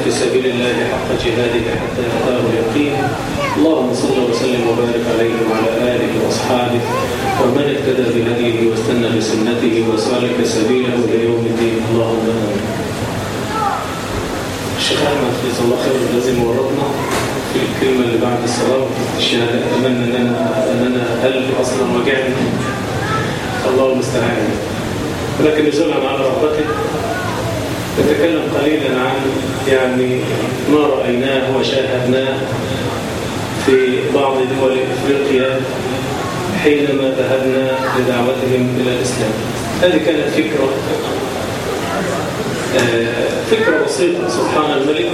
في سبيل الله حق جهاده حتى أتاه اليقين اللهم صل وسلم وبارك عليه وعلى آله وأصحابه ومن اهتدى بهديه واستنى بسنته وسلك سبيله إلى يوم الدين اللهم آمين الشيخ أحمد جزاه الله خير لازم ورطنا في الكلمة اللي بعد الصلاة الشهادة أتمنى أن أنا أن أنا قلبي أصلا وجعني الله المستعان ولكن نزولا على رغبته نتكلم قليلا عن يعني ما رأيناه وشاهدناه في بعض دول إفريقيا حينما ذهبنا لدعوتهم إلى الإسلام هذه كانت فكرة فكرة بسيطة سبحان الملك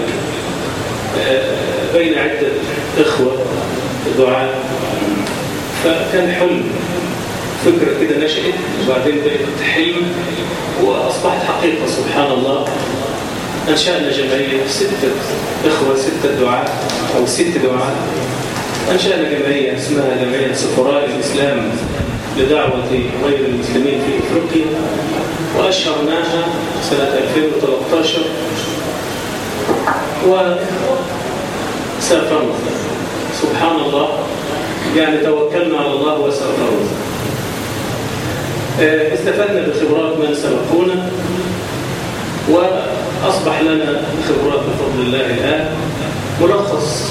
بين عدة إخوة دعاء فكان حلم فكرة كده نشأت وبعدين بقت حلم وأصبحت حقيقة سبحان الله أنشأنا جمعية ستة إخوة ستة دعاء أو ست دعاء أنشأنا جمعية اسمها جمعية سفراء الإسلام لدعوة غير المسلمين في إفريقيا وأشهرناها سنة 2013 وسافرنا سبحان الله يعني توكلنا على الله وسافرنا استفدنا بخبرات من سبقونا وأصبح لنا خبرات بفضل الله الآن ملخص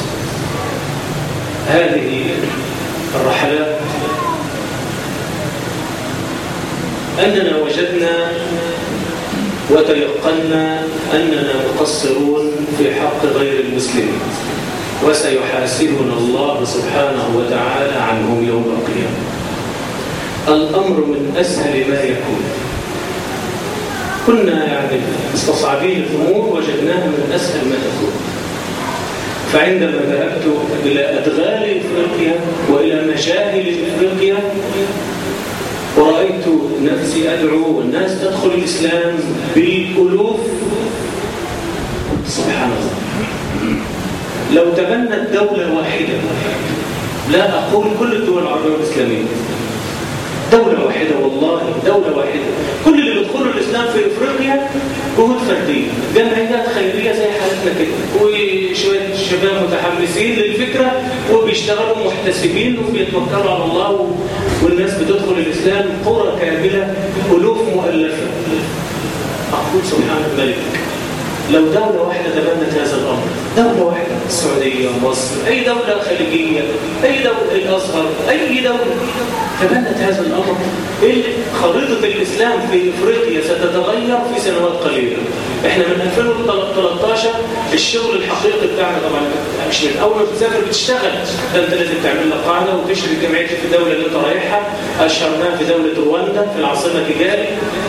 هذه الرحلات أننا وجدنا وتيقنا أننا مقصرون في حق غير المسلمين وسيحاسبنا الله سبحانه وتعالى عنهم يوم القيامة الأمر من أسهل ما يكون كنا يعني مستصعبين الأمور وجدناها من أسهل ما تكون فعندما ذهبت إلى أدغال إفريقيا وإلى مجاهل إفريقيا ورأيت نفسي أدعو والناس تدخل الإسلام بالألوف سبحان الله لو تبنت دولة واحدة لا أقول كل الدول العربية والإسلامية دولة واحدة والله دولة واحدة كل اللي بيدخلوا الإسلام في إفريقيا جهود فردية جمعيات خيرية زي حالتنا كده وشوية شباب متحمسين للفكرة وبيشتغلوا محتسبين وبيتوكلوا على الله والناس بتدخل الإسلام قرى كاملة ألوف مؤلفة أقول سبحان الملك لو دولة واحدة تبنت هذا الأمر دولة واحدة السعودية مصر أي دولة خليجية أي دولة الأزهر أي دولة تبنت هذا الأمر خريطة الإسلام في إفريقيا ستتغير في سنوات قليلة إحنا من 2013 الشغل الحقيقي بتاعنا طبعا مش من أول ما بتسافر بتشتغل ده أنت لازم تعمل لك قاعدة وتشرك جمعيتك في الدولة اللي أنت رايحها أشهرناها في دولة رواندا في العاصمة كيجالي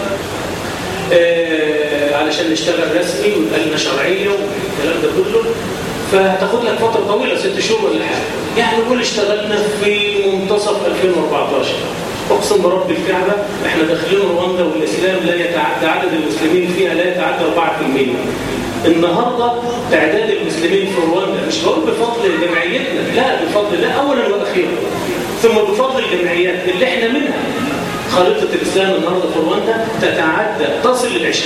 آه علشان نشتغل رسمي ويبقى لنا شرعيه والكلام ده كله فهتاخد لك فتره طويله ست شهور ولا حاجه يعني نقول اشتغلنا في منتصف 2014 اقسم برب الكعبه احنا داخلين رواندا والاسلام لا يتعدى عدد المسلمين فيها لا يتعدى 4% النهارده تعداد المسلمين في رواندا مش بقول بفضل جمعيتنا لا بفضل لا اولا واخيرا ثم بفضل الجمعيات اللي احنا منها خريطة الإسلام النهاردة في رواندا تتعدى تصل ل 20%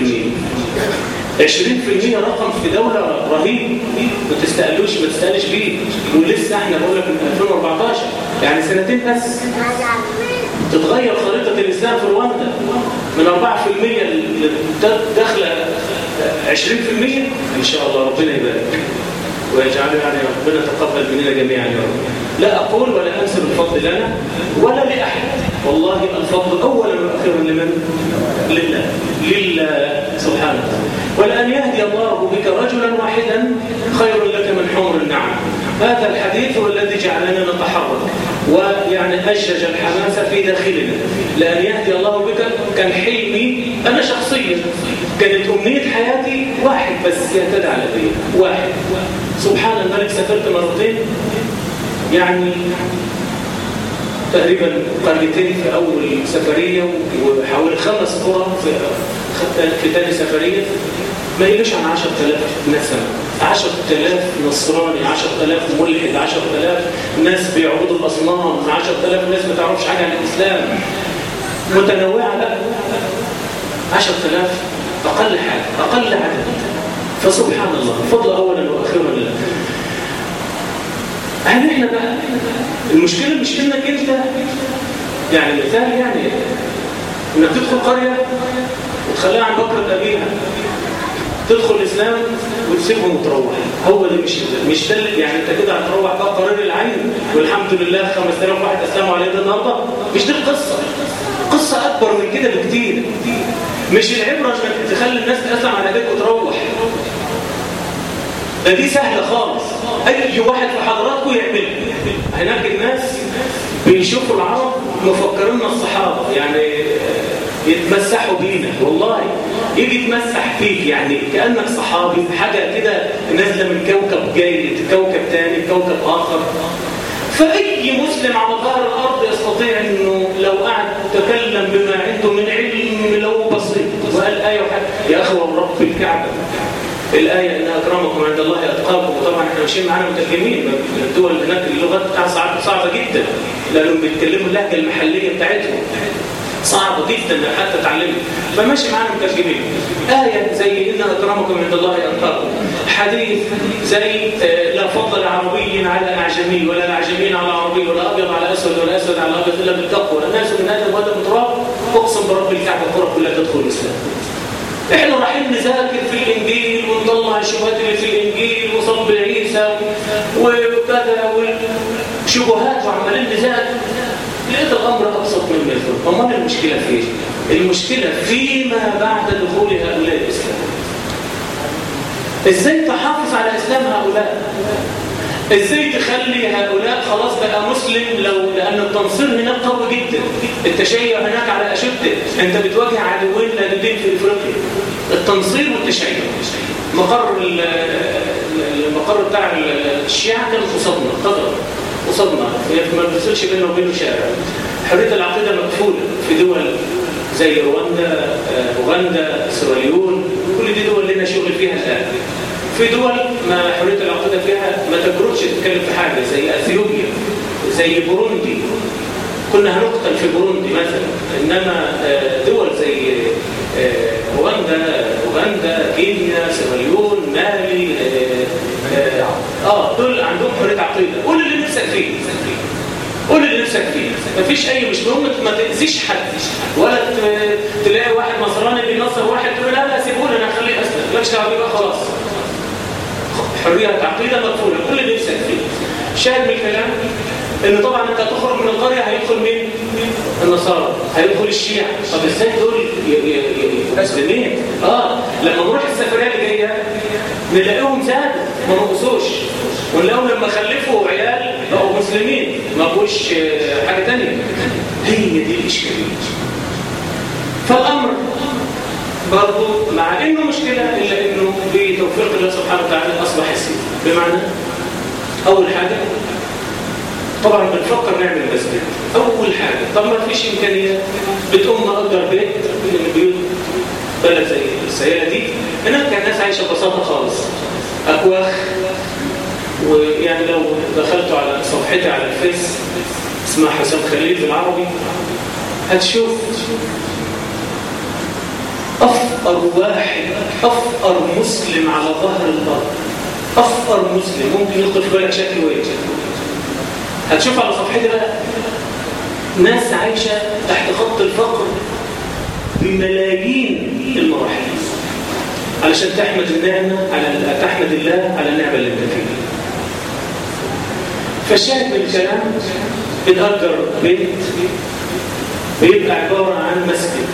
20% رقم في دولة رهيب ما تستقلوش ما تستقلش بيه ولسه احنا بقول لك من 2014 يعني سنتين بس تتغير خريطة الإسلام في رواندا من 4% داخلة 20% إن شاء الله ربنا يبارك ويجعله يعني ربنا تقبل مننا جميعا يا رب لا أقول ولا أنسب الفضل لنا ولا لأحد والله الفضل أولا وأخيرا لمن؟ لله لله سبحانه ولأن يهدي الله بك رجلا واحدا خير لك من حمر النعم هذا الحديث هو الذي جعلنا نتحرك ويعني أشجج الحماس في داخلنا لأن يهدي الله بك كان حلمي أنا شخصيا كانت أمنية حياتي واحد بس يهتدى على دين واحد سبحان الملك سافرت مرتين يعني تقريبا قريتين في أول سفرية وحوالي خمس قرى في في ثاني سفرية ما يقلش عن 10000 نسمة 10000 نصراني 10000 ملحد 10000 ناس بيعبدوا الأصنام 10000 ناس ما تعرفش حاجة عن الإسلام متنوعة بقى 10000 أقل حاجة أقل عدد فسبحان الله فضل اولا واخيرا لله هل احنا بقى المشكله مش انك انت يعني مثال يعني انك تدخل قريه وتخليها عن بكره ابيها تدخل الاسلام وتسيبهم وتروح هو ده مش مش ده يعني انت كده هتروح بقى قرار العين والحمد لله 5000 واحد اسلموا على يد النهارده مش دي القصه قصه اكبر من كده بكتير مش العبره انك تخلي الناس تسلم على يدك وتروح ده دي سهله خالص اي واحد في حضراتكم يعملها هناك الناس بيشوفوا العرب مفكرين الصحابه يعني يتمسحوا بينا والله يجي يتمسح فيك يعني كأنك صحابي حاجة كده نازلة من كوكب جاي كوكب تاني كوكب آخر فأي مسلم على ظهر الأرض يستطيع أنه لو قعد تكلم بما عنده من علم لو بسيط وقال آية وحاجة يا أخوة رب الكعبة الآية إن أكرمكم عند الله أتقاكم وطبعا احنا ماشيين معانا مترجمين الدول هناك اللغات بتاعها صعبة, صعبة جدا لأنهم بيتكلموا اللهجة المحلية بتاعتهم صعبة جدا حتى تعلمها فماشي معانا مترجمين آية زي إن أكرمكم عند الله أتقاكم حديث زي لا فضل لعربي على أعجمي ولا الأعجمين على عربي ولا أبيض على أسود ولا أسود على أبيض إلا بالتقوى الناس من آدم وآدم تراب أقسم برب الكعبة القرى كلها تدخل الإسلام احنا رايحين نذاكر في الانجيل ونطلع الشبهات اللي في الانجيل وصلب عيسى وكذا وشبهات وعمالين نذاكر لقيت الامر ابسط مما يظن امال المشكله فين المشكله فيما بعد دخول هؤلاء الاسلام ازاي تحافظ على اسلام هؤلاء ازاي تخلي هؤلاء خلاص بقى مسلم لو لان التنصير هناك قوي جدا التشيع هناك على اشده انت بتواجه عدوين لدودين في افريقيا التنصير والتشيع مقر المقر بتاع الشيعة كان قصادنا قدر قصادنا ما بتصلش بيننا وبينه شارع حريه العقيده مقفوله في دول زي رواندا اوغندا سيراليون كل دي دول لنا شغل فيها الان في دول ما حريه العقيده فيها ما تجرؤش تتكلم في حاجه زي اثيوبيا زي بوروندي كنا هنقتل في بوروندي مثلا انما دول زي رواندا اوغندا كينيا سيراليون مالي اه دول عندهم حريه عقيده قول اللي نفسك فيه قول اللي نفسك فيه مفيش اي مش مهم ما تاذيش حد ولا تلاقي واحد نصراني بينصر واحد تقول لا لا سيبوني انا هخليه اسلم مالكش دعوه بقى خلاص حريه عقيده مقفوله كل اللي نفسك فيه شاهد من الكلام ان طبعا انت هتخرج من القريه هيدخل مين النصارى هيدخل الشيعة طب ازاي دول مسلمين اه لما نروح السفريه اللي جايه نلاقيهم زادوا ما نقصوش ونلاقيهم لما خلفوا عيال بقوا مسلمين ما بقوش حاجه ثانيه هي دي الاشكاليه فالامر برضه مع انه مشكله الا انه بتوفيق الله سبحانه وتعالى اصبح يسير بمعنى اول حاجه طبعا بنفكر نعمل مسجد اول حاجه طب ما فيش امكانيات بتقوم نأجر بيت من البيوت بلد زي السياره دي هناك كان الناس عايشه ببساطه خالص اكواخ ويعني لو دخلتوا على صفحتي على الفيس اسمها حسام خليل بالعربي هتشوف أفقر واحد أفقر مسلم على ظهر الأرض أفقر مسلم ممكن يدخل في بالك شكل وين هتشوف على صفحتي بقى ناس عايشة تحت خط الفقر بملايين المراحل علشان تحمد النعمة على تحمد الله على النعمة اللي انت فيها فالشاهد من الكلام بنأجر بيت بيبقى عبارة عن مسجد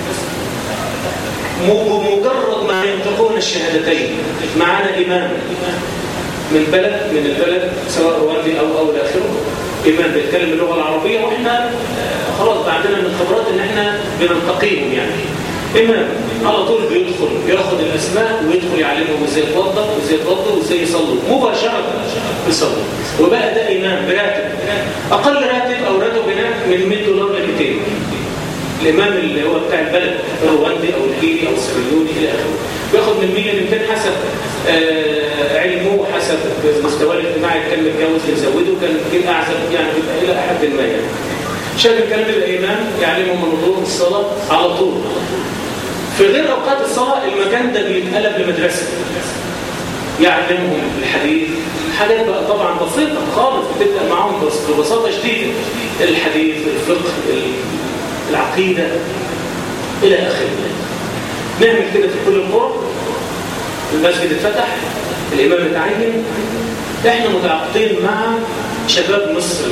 بمجرد ما ينطقون الشهادتين معنا إمام من بلد من البلد سواء رواندي أو أو آخره إمام بيتكلم اللغة العربية وإحنا خلاص عندنا من الخبرات إن إحنا بننتقيهم يعني إمام على طول بيدخل ياخد الأسماء ويدخل يعلمهم إزاي يتوضأ وإزاي يتوضأ وإزاي يصلوا مباشرة يصلوا وبقى ده إمام براتب أقل راتب أو راتب هناك من 100 دولار ل 200 الإمام اللي هو بتاع البلد الرواندي أو الكيني أو السريوني إلى آخره بياخد من 100 ل 200 حسب آه علمه حسب مستواه الاجتماعي كان متجوز يزوده كان كده أعزب يعني بيبقى إلى أحد ما يعني شايف الكلام بيبقى إمام يعلمهم منظور الصلاة على طول في غير أوقات الصلاة المكان ده بيتقلب لمدرسة يعلمهم الحديث حاجات بقى طبعا بسيطة خالص بتبدأ معاهم بس ببساطة شديدة الحديث الفقه العقيدة إلى آخره نعمل كده في كل القرى المسجد اتفتح الإمام اتعين احنا متعاقدين مع شباب مصر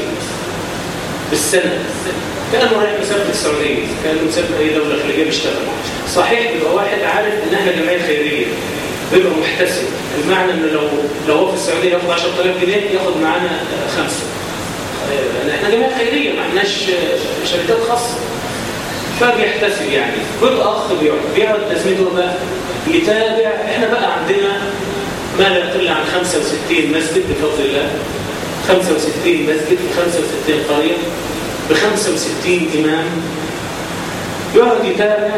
بالسنة كأنه رايح مسافة السعودية كأنه مسافة أي دولة خليجية بيشتغل صحيح بيبقى واحد عارف إن احنا جمعية خيرية بيبقى محتسب المعنى إن لو لو هو في السعودية ياخد 10000 جنيه ياخد معانا خمسة احنا جمعية خيرية ما احناش شركات خاصة فبيحتسب يعني كل أخ بيقعد بيقعد تسميته بقى يتابع احنا بقى عندنا ما لا يقل عن 65 مسجد بفضل الله 65 مسجد في 65 قرية ب 65 إمام يقعد يتابع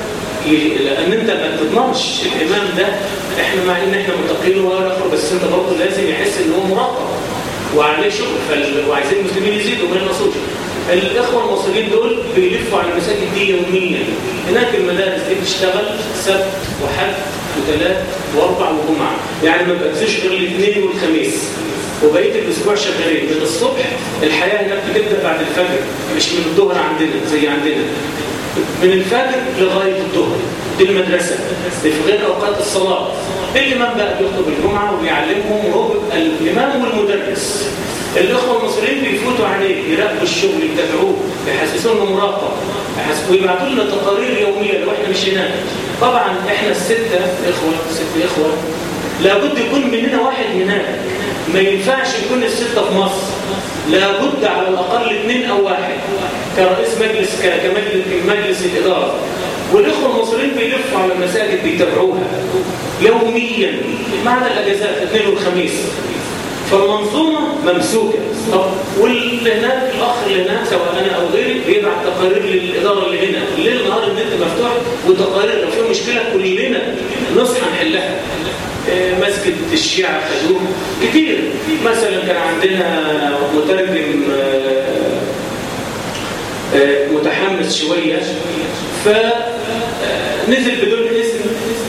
لأن أنت ما تضمنش الإمام ده إحنا مع إن إحنا متقين ولا نخر بس أنت برضه لازم يحس إن هو مراقب وعليه شغل فال... وعايزين المسلمين يزيدوا من النصوص الإخوة المصريين دول بيلفوا على المساجد دي يوميا هناك المدارس دي بتشتغل سبت وحد وثلاث واربع وجمعة يعني ما بقتش غير الاثنين والخميس وبقيه الاسبوع شغالين من الصبح الحياه هناك بتبدا بعد الفجر مش من الظهر عندنا زي عندنا من الفجر لغايه الظهر دي المدرسه في غير اوقات الصلاه الامام بقى بيخطب الجمعه ويعلمهم وهو الامام والمدرس الاخوه المصريين بيفوتوا عليه يراقبوا الشغل يتابعوه يحسسوه انه مراقب ويبعتوا لنا تقارير يوميه لو احنا مش هناك طبعا احنا السته اخوه ست اخوه لابد يكون مننا واحد هناك ما ينفعش يكون الستة في مصر لابد على الأقل اثنين أو واحد كرئيس مجلس كمجلس مجلس الإدارة والإخوة المصريين بيلفوا على المساجد بيتابعوها يوميا معنى الأجازات الاثنين والخميس فالمنظومة ممسوكة طب واللي هناك الأخ اللي هناك سواء أنا أو غيري بيبعت تقارير للإدارة اللي هنا الليل نهار النت مفتوح وتقارير لو في مشكلة كلنا نصحى نحلها مسجد الشيعة خدوه كتير مثلا كان عندنا مترجم متحمس شوية فنزل بدون اسم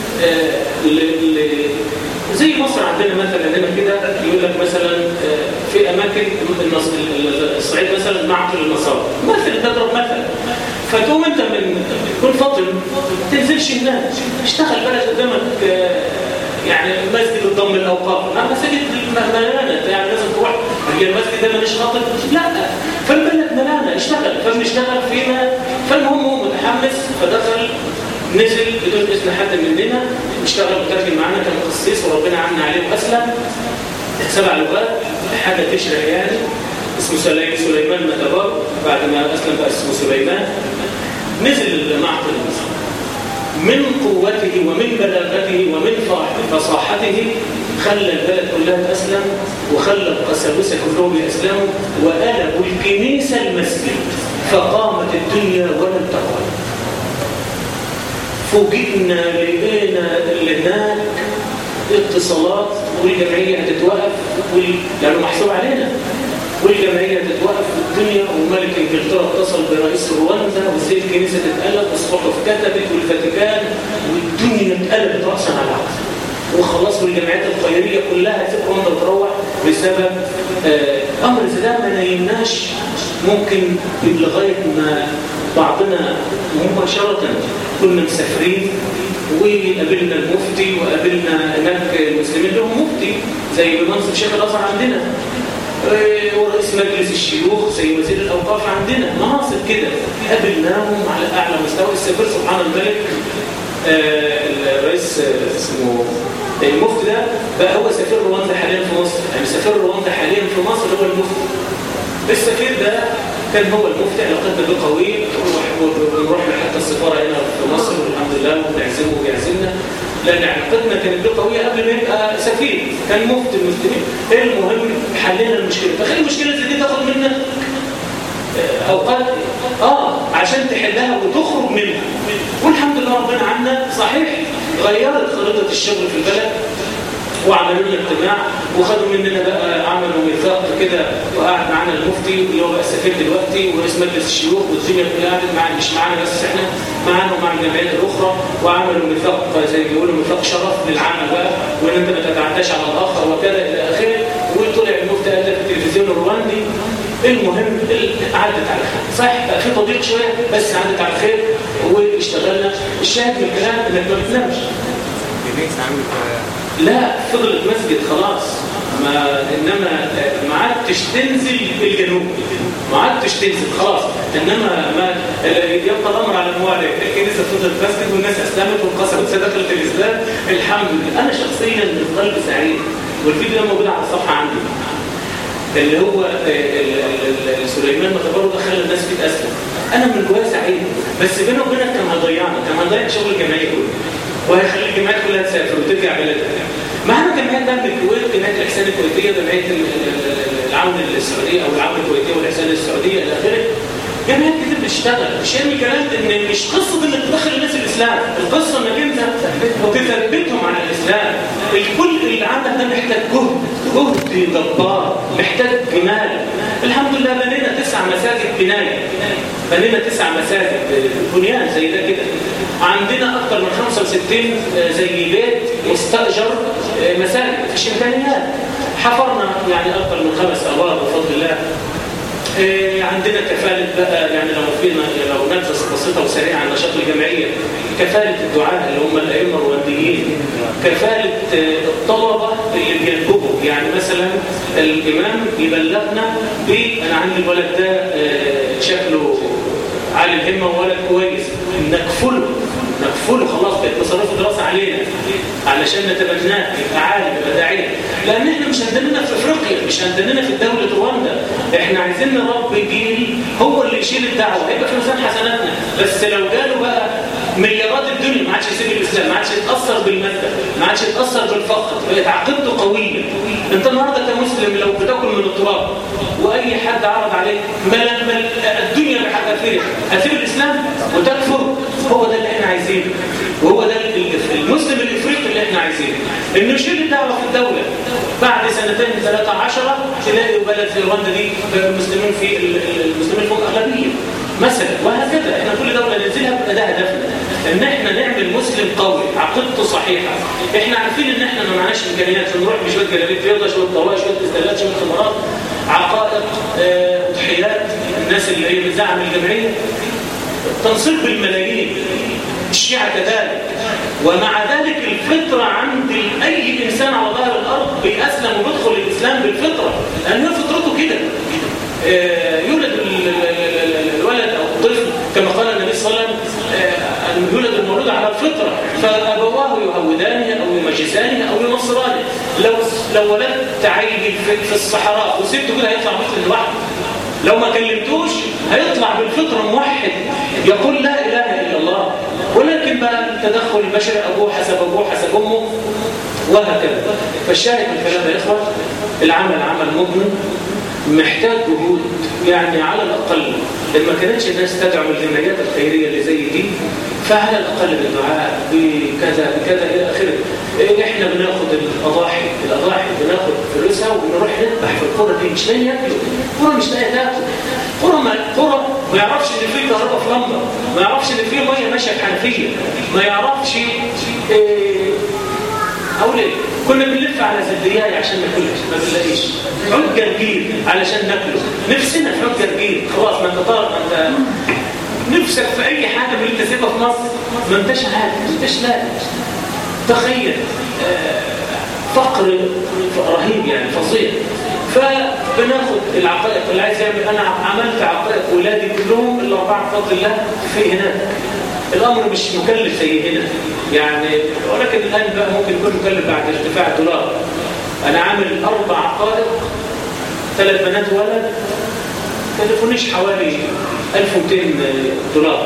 زي مصر عندنا مثلا هنا كده يقول لك مثلا في اماكن الصعيد مثلا معقل النصارى مثلا تضرب مثلا فتقوم انت من كل فطن تنزلش هناك اشتغل بلد قدامك يعني مسجد الضم الاوقاف لا مساجد ملانه يعني لازم تروح هي المسجد ده مش خاطر لا فالبلد ملانه اشتغل فبنشتغل فيما فالمهم هو متحمس فدخل نزل بدون اذن حد مننا اشتغل مترجم معانا كان مخصص وربنا عنا عليه واسلم سبع لغات حاجه تشرح يعني اسمه سليمان متبر بعد ما اسلم بقى اسمه سليمان نزل معقل من قوته ومن بلاغته ومن فصاحته خلى البلد كلها تسلم وخلى القساوسه كلهم يسلموا وقلبوا الكنيسه المسجد فقامت الدنيا ولم تقل فوجئنا لقينا اللي هناك اتصالات والجمعيه هتتوقف وال... لانه محسوب علينا والجمعيه تتوقف في الدنيا وملك انجلترا اتصل برئيس رواندا وازاي الكنيسه تتقلب والصحف كتبت والفاتيكان والدنيا اتقلبت راسا على عقب وخلاص والجمعيات الخيريه كلها هتسيب رواندا وتروح بسبب آه امر زي ده ما نايمناش ممكن لغايه ما بعضنا مباشره كنا مسافرين وقابلنا المفتي وقابلنا هناك المسلمين لهم مفتي زي بمنصب شيخ الازهر عندنا ورئيس مجلس الشيوخ زي وزير الاوقاف عندنا مناصب كده قابلناهم على اعلى مستوى السفير سبحان الملك آه الرئيس اسمه المفتي ده بقى هو سفير رواندا حاليا في مصر يعني سفير رواندا حاليا في مصر هو المفتي السفير ده كان هو المفتي علاقتنا به قويه ونروح حتى السفاره هنا في مصر والحمد لله وبنعزمه وبيعزمنا لان علاقتنا كانت به قويه قبل ما يبقى سفير كان مفتي المسلمين المهم حلينا المشكله تخيل المشكله زي دي تاخد منك اوقات اه عشان تحلها وتخرج منها والحمد لله ربنا عنا صحيح غيرت خريطه الشغل في البلد وعملوا لنا اجتماع وخدوا مننا بقى عملوا ميثاق كده وقعد معانا المفتي اللي هو بقى السفير دلوقتي ورئيس مجلس الشيوخ والدنيا كلها قعدت معانا مش معانا بس احنا معانا ومع الجمعيات الاخرى وعملوا ميثاق زي ما بيقولوا ميثاق شرف للعمل بقى وان انت ما تتعداش على الاخر وكذا الى اخره وطلع المفتي قال ده في التلفزيون الرواندي المهم عدت على خير صح بقى في تضييق شويه بس عدت على خير واشتغلنا الشاهد من الكلام انك ما بتنامش لا فضلت مسجد خلاص ما انما ما عدتش تنزل الجنوب ما عدتش تنزل خلاص انما ما يبقى الامر على الموالي الكنيسه فضلت مسجد والناس اسلمت وانقسمت دخلت الاسلام الحمد لله انا شخصيا من قلب سعيد والفيديو ده موجود على الصفحه عندي اللي هو سليمان متبرو ده خلى الناس تتاسلم انا من جوايا سعيد بس بينه وبينك كان هيضيعنا كان هيضيع شغل الجمعيه كله وهيخلي الجمعيات كلها تسافر وترجع بلدها معنا جمعيات دم الكويت جمعيه الاحسان الكويتيه جمعيه العون السعوديه او العون الكويتيه والاحسان السعوديه الى اخره جمعيات كتير بتشتغل مش يعني الكلام ان مش قصه انك تدخل الناس الاسلام القصه انك انت وتثبتهم على الاسلام الكل اللي عندك ده محتاج جهد جهد جبار محتاج جمال الحمد لله بنينا تسع مساجد بنايه بنينا تسع مساجد بنيان زي ده كده عندنا اكثر من 65 زي بيت مستاجر مساجد مفيش امكانيات حفرنا يعني اكثر من خمس ابواب بفضل الله عندنا كفالة بقى يعني لو فينا لو نبذة بسيطة وسريعة عن نشاط الجمعية كفالة الدعاة اللي هم الأئمة الرونديين كفالة الطلبة اللي بينتجوا يعني مثلا الإمام يبلغنا ب أنا عندي الولد ده شكله عالي الهمة وولد كويس نكفله نكفله خلاص بقت مصاريف الدراسة علينا علشان نتبناه يبقى عالم يبقى داعية لأن احنا مش هندننا في افريقيا مش هندننا في دولة رواندا احنا عايزين نربي جيل هو اللي يشيل الدعوة هيبقى في ميزان حسناتنا بس لو جاله بقى مليارات الدنيا ما عادش يسيب الاسلام ما عادش يتاثر بالماده ما عادش يتاثر بالفقر بقت عقيدته قويه انت النهارده كمسلم لو بتاكل من التراب واي حد عرض عليك مل مل الدنيا بحذافيرها هتسيب الاسلام وتكفر هو ده اللي احنا عايزينه وهو ده المسلم الافريقي اللي احنا عايزينه انه يشيل الدعوه في الدوله بعد سنتين ثلاثه عشرة تلاقي بلد زي رواندا دي المسلمين في المسلمين فوق اغلبيه مثلا وهكذا احنا كل دوله ننزلها بيبقى ده هدفنا ان احنا نعمل مسلم قوي عقيدته صحيحه احنا عارفين ان احنا ما معناش امكانيات نروح بشويه جلابيه بيضاء شويه طواقي شويه استلات شويه خمرات عقائد اضحيات الناس اللي هي بتزعم الجمعيه تنصيب بالملايين الشيعة كذلك ومع ذلك الفطرة عند أي إنسان على ظهر الأرض بيأسلم وبيدخل الإسلام بالفطرة لأن فطرته كده يولد الولد أو الطفل كما قال النبي صلى الله عليه وسلم يولد المولود على الفطرة فأبواه يهودانه أو يمجسانه أو ينصرانه لو لو ولدت عيل في الصحراء وسبته كده هيطلع مسلم لوحده لو ما كلمتوش هيطلع بالفطرة موحد يقول لا إله إلا الله ولكن بقى التدخل البشري أبوه حسب أبوه حسب أمه وهكذا فالشاهد من الكلام يا إخوة العمل عمل مضمن محتاج جهود يعني على الأقل لما كانتش الناس تدعم الجمعيات الخيرية اللي زي دي فعلى الأقل بالدعاء بكذا بكذا إلى آخره إحنا بناخد الأضاحي الأضاحي بناخد فلوسها وبنروح نذبح في القرى دي مش لاقي ياكلوا القرى مش لاقي تاكل قرى ما قرى ما يعرفش ان في كهرباء في لمبه ما يعرفش ان في ميه ماشيه في حنفيه ما يعرفش إيه اقول ايه كنا بنلف على زبدياي عشان ناكلها ما بنلاقيش عود جرجير علشان ناكله نفسنا في عود جرجير خلاص ما انت طالب ما انت نفسك في اي حاجه من اللي انت سيبها في مصر ما انتش عارف ما انتش لاقي تخيل فقر رهيب يعني فظيع فبناخد العقائق اللي عايز يعمل انا عملت عقائق ولادي كلهم الاربعه بفضل الله في هناك الامر مش مكلف زي هنا يعني ولكن الان بقى ممكن يكون مكلف بعد ارتفاع الدولار انا عامل اربع عقائق ثلاث بنات ولد كلفونيش حوالي 1200 دولار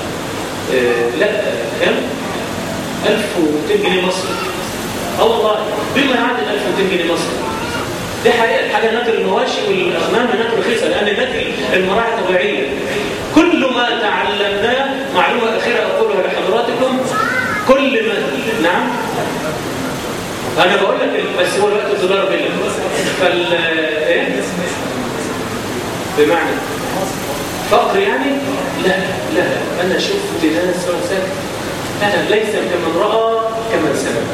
لا كم 1200 جنيه مصري اه والله بما يعادل 1200 جنيه مصري دي حقيقة الحاجة ناكل المواشي والأغنام هناك رخيصة لأن ناكل المراعي طبيعية كل ما تعلمناه معلومة أخيرة أقولها لحضراتكم كل ما نعم انا بقول لك بس هو الوقت تضرب بينا فال ايه بمعنى فقر يعني لا لا انا شفت ناس ساكت انا ليس كمن راى كمن سمع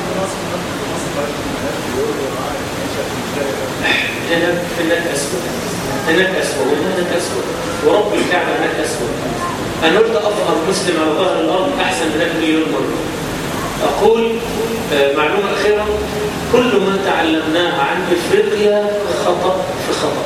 هناك هناك اسود هناك اسود وهناك اسود ورب الكعبه هناك اسود انا قلت اظهر مسلم على ظهر الارض احسن من هناك مليون مره اقول آه، معلومه اخيره كل ما تعلمناه عن افريقيا خطا في خطا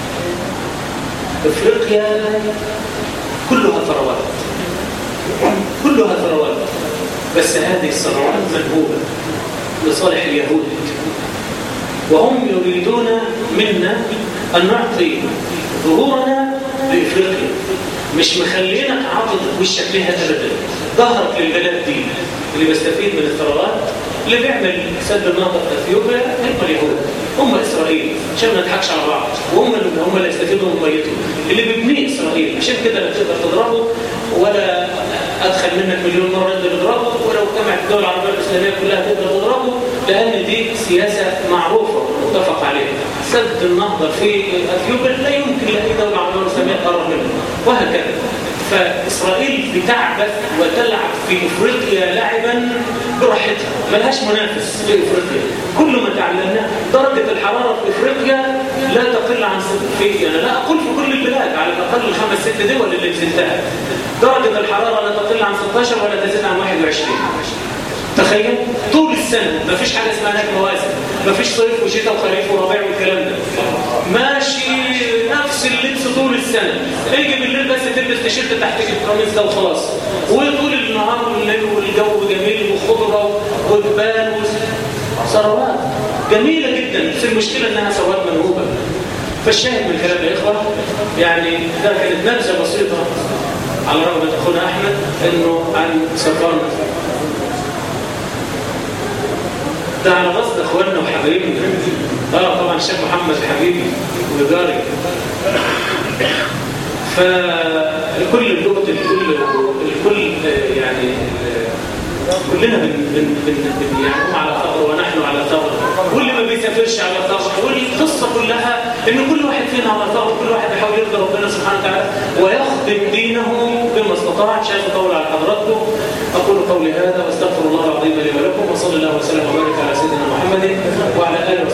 افريقيا كلها ثروات كلها ثروات بس هذه الثروات منهوبه لصالح اليهود وهم يريدون منا أن نعطي ظهورنا لإفريقيا مش مخلينك عاطل وشك لها أبدا ظهرك للبلد دي اللي بيستفيد من الثروات اللي بيعمل سد النهضة في اثيوبيا هم اليهود هم اسرائيل عشان ما نضحكش على بعض وهم اللي هم اللي يستفيدوا من ميتهم اللي بيبنيه اسرائيل عشان كده لا تقدر تضربه ولا ادخل منك مليون مره انت تضربه ولو اجتمعت الدول العربيه الاسلاميه كلها تقدر تضربه لان دي سياسه معروفه متفق عليها سد النهضه في اثيوبيا لا يمكن لاي دوله عربيه اسلاميه تقرب منه وهكذا فإسرائيل بتعبث وتلعب في إفريقيا لعبا براحتها ملهاش منافس في إفريقيا كل ما تعلمناه درجة الحرارة في إفريقيا لا تقل عن ست في يعني لا أقول في كل البلاد على الأقل الخمس ست دول اللي نزلتها درجة الحرارة لا تقل عن 16 ولا تزيد عن 21 تخيل طول السنة ما فيش حاجة اسمها هناك مواسم ما فيش صيف وشتاء وخريف وربيع والكلام ده ماشي نفس اللبس طول السنة اجي بالليل بس تلبس تيشيرت تحت القميص ده وخلاص وطول النهار والليل والجو جميل وخضرة وجبال ثروات جميلة جدا بس المشكلة انها ثروات منهوبة فالشاهد من كلام يا اخوة يعني ده كانت نبذة بسيطة على رغبة اخونا احمد انه عن سفرنا ده على قصد اخواننا وحبايبنا اه طبعا الشيخ محمد حبيبي وجاري فالكل اللغة الكل الكل يعني كلنا بن بن بن بن يعني هم على ثغر ونحن على ثغر واللي ما بيسافرش على ثغر والقصة كلها ان كل واحد فينا على ثغر كل واحد بيحاول يرضي ربنا سبحانه وتعالى ويخدم دينه بما استطاع مش عايز اطول على حضراتكم اقول قولي هذا واستغفر الله العظيم لي ولكم وصلى الله وسلم وبارك على سيدنا محمد وعلى اله وصحبه